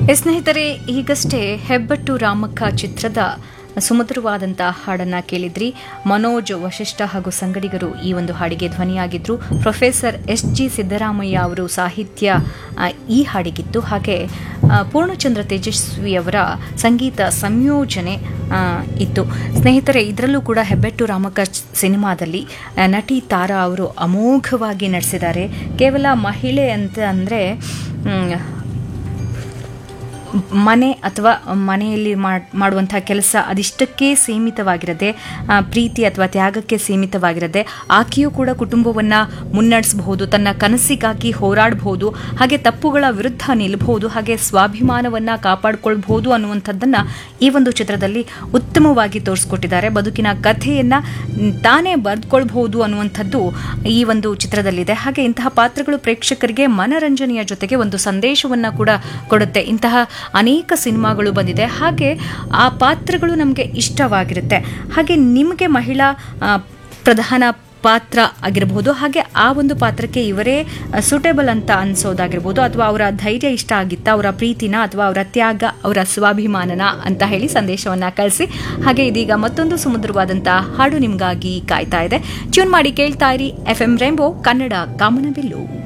S ಸ್ನೇಹಿತರೆ ಈಗಷ್ಟೇ ಹೆಬ್ಬಟ್ಟು ರಾಮಕ್ಕ ಚಿತ್ರದ ಸುಮಧುರವಾದಂಥ ಹಾಡನ್ನ ಕೇಳಿದ್ರಿ ಮನೋಜ್ ವಶಿಷ್ಠ ಹಾಗೂ ಸಂಗಡಿಗರು ಈ ಒಂದು ಹಾಡಿಗೆ ಧ್ವನಿಯಾಗಿದ್ರು ಪ್ರೊಫೆಸರ್ ಎಸ್ ಜಿ ಸಿದ್ದರಾಮಯ್ಯ ಅವರು ಸಾಹಿತ್ಯ ಆ, ಈ ಹಾಡಿಗಿತ್ತು ಹಾಗೆ ಆ, ಪೂರ್ಣಚಂದ್ರ ತೇಜಸ್ವಿ ಅವರ ಸಂಗೀತ ಸಂಯೋಜನೆ ಆ, ಇತ್ತು ಸ್ನೇಹಿತರೆ ಇದರಲ್ಲೂ ಕೂಡ ಹೆಬ್ಬೆಟ್ಟು ರಾಮಕ್ಕ ಚ್- ಸಿನಿಮಾದಲ್ಲಿ ಆ, ನಟಿ ತಾರಾ ಅವರು ಅಮೋಘವಾಗಿ ನಡೆಸಿದ್ದಾರೆ ಕೇವಲ ಮಹಿಳೆ ಅಂತ ಅಂದರೆ ಮನೆ ಅಥವಾ ಮನೆಯಲ್ಲಿ ಮಾಡ್- ಮಾಡುವಂತಹ ಕೆಲಸ ಅದಿಷ್ಟಕ್ಕೆ ಸೀಮಿತವಾಗಿರದೆ ಆ, ಪ್ರೀತಿ ಅಥವಾ ತ್ಯಾಗಕ್ಕೆ ಸೀಮಿತವಾಗಿರದೆ ಆಕೆಯೂ ಕೂಡ ಕುಟುಂಬವನ್ನು ಮುನ್ನಡೆಸಬಹುದು ತನ್ನ ಕನಸಿಗಾಗಿ ಹೋರಾಡಬಹುದು ಹಾಗೆ ತಪ್ಪುಗಳ ವಿರುದ್ಧ ನಿಲ್ಲಬಹುದು ಹಾಗೆ ಸ್ವಾಭಿಮಾನವನ್ನು ಕಾಪಾಡಿಕೊಳ್ಬಹುದು ಅನ್ನುವಂಥದ್ದನ್ನು ಈ ಒಂದು ಚಿತ್ರದಲ್ಲಿ ಉತ್ತಮವಾಗಿ ತೋರಿಸ್ಕೊಟ್ಟಿದ್ದಾರೆ ಬದುಕಿನ ಕಥೆಯನ್ನು ತಾನೇ ಬರೆದುಕೊಳ್ಬಹುದು ಅನ್ನುವಂಥದ್ದು ಈ ಒಂದು ಚಿತ್ರದಲ್ಲಿದೆ ಹಾಗೆ ಇಂತಹ ಪಾತ್ರಗಳು ಪ್ರೇಕ್ಷಕರಿಗೆ ಮನರಂಜನೆಯ ಜೊತೆಗೆ ಒಂದು ಸಂದೇಶವನ್ನು ಕೂಡ ಕೊಡುತ್ತೆ ಇಂತಹ ಅನೇಕ ಸಿನಿಮಾಗಳು ಬಂದಿದೆ ಹಾಗೆ ಆ ಪಾತ್ರಗಳು ನಮಗೆ ಇಷ್ಟವಾಗಿರುತ್ತೆ ಹಾಗೆ ನಿಮಗೆ ಮಹಿಳಾ ಆ, ಪ್ರಧಾನ ಪಾತ್ರ ಆಗಿರಬಹುದು ಹಾಗೆ ಆ ಒಂದು ಪಾತ್ರಕ್ಕೆ ಇವರೇ ಸೂಟೇಬಲ್ ಅಂತ ಅನ್ಸೋದಾಗಿರ್ಬೋದು ಅಥವಾ ಅವರ ಧೈರ್ಯ ಇಷ್ಟ ಆಗಿತ್ತ ಅವರ ಪ್ರೀತಿನ ಅಥವಾ ಅವರ ತ್ಯಾಗ ಅವರ ಸ್ವಾಭಿಮಾನನ ಅಂತ ಹೇಳಿ ಸಂದೇಶವನ್ನ ಕಳಿಸಿ ಹಾಗೆ ಇದೀಗ ಮತ್ತೊಂದು ಸುಮಧುರವಾದಂತಹ ಹಾಡು ನಿಮಗಾಗಿ ಕಾಯ್ತಾ ಇದೆ ಟ್ಯೂನ್ ಮಾಡಿ ಕೇಳ್ತಾ ಇರಿ ಎಫ್ ಎಂ ರೇಂಬೋ ಕನ್ನಡ ಕಾಮನಬಿಲ್ಲು